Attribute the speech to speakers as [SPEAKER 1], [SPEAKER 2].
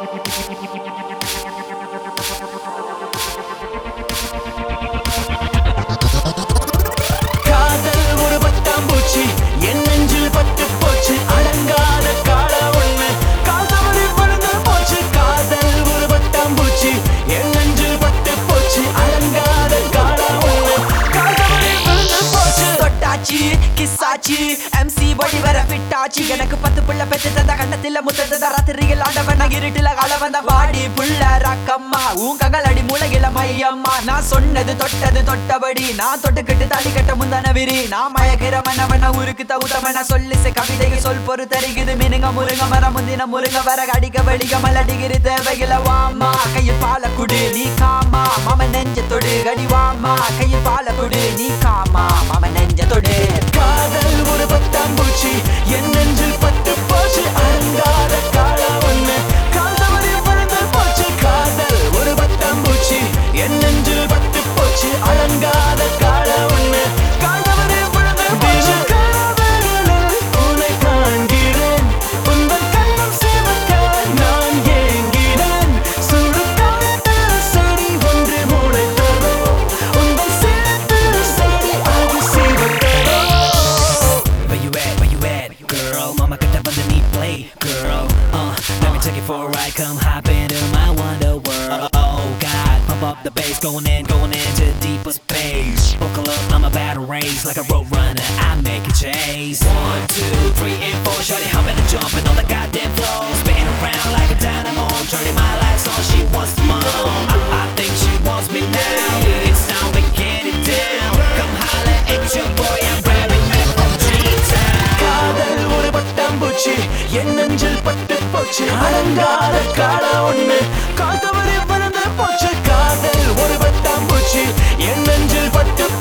[SPEAKER 1] காதல் ஒரு பட்டாம்பூச்சி என் நெஞ்சில் பட்டு போச்சு அடங்காத காட ஒண்ணு காதவரை பறந்து போச்சு காதல் ஒரு பட்டாம்பூச்சி என் நெஞ்சில் பட்டு போச்சு அடங்காத காட ஒண்ணு காதவரை பறந்து போச்சு
[SPEAKER 2] தொட்டாச்சு கிஸ்ஸாச்சு எம்சி வழி வர ஃபிட்டாச்சு எனக்கு பத்து புள்ள பெத்து தந்த கண்ணத்தில முத்தத ராத்திரியில் ஆண்டவன் நான் இருட்டுல கால வந்த வாடி புள்ள ரக்கம்மா உன் கங்களடி மூலகில மையம்மா நான் சொன்னது தொட்டது தொட்டபடி நான் தொட்டுக்கிட்டு தாலி கட்ட முந்தான விரி நான் மயக்கிற மன்னவன ஊருக்கு தகுதவன சொல்லி சே கவிதைக்கு சொல் பொறு தருகுது மினுங்க முருங்க மரம் முந்தின முருங்க வர கடிக்க வடிக்க மலடிகிரி தேவையில வாமா கையில் பால குடு நீ காமா மாம நெஞ்ச தொடு கடி வாமா கையில் பால குடு நீ காமா மாம நெஞ்ச தொடு
[SPEAKER 1] காதல் ஒரு பட்டாம்பூச்சி என் நெஞ்சில் பட்டு போச்சு அடங்காத கால ஒண்ணு காதவரை பறந்து போச்சு காதல் ஒரு பட்டாம்பூச்சி என் நெஞ்சில் பட்டு போச்சு அடங்காத கால ஒண்ணு காதவரை பறந்து போச்சு கனவுகளில் உன்னை காண்கிறேன் உந்தன் கண்ணம் சிவக்க நான் ஏங்கினேன் சுடு காட்டில் செடி ஒன்று முளைத்ததோ உந்தன் சிரிப்பில் செடி அது சிவந்ததோ
[SPEAKER 3] Where you at, where you at, girl? Mama got that underneath play, girl. Uh, let me take it for a ride, come hop into my wonder world. Oh God, pump up the bass, going in, going into deeper space. Buckle up, I'm about to race like a road runner. I make a chase. One, two, three, and four. Shorty humping and jumping on the goddamn floor, spinning around like a dynamo. Turning my lights on, she wants more. I, I think she wants me now. It's time to get it down. Come holla at your boy, I'm grabbing that from G-Town.
[SPEAKER 1] காதல் ஒரு பட்டாம்பூச்சி என் நெஞ்சில் பட்டு போச்சு அடங்காத கால ஒண்ணு காத்தவரை பறந்து போச்சு காதல் ஒரு பட்டாம்பூச்சி என் நெஞ்சில் பட்டு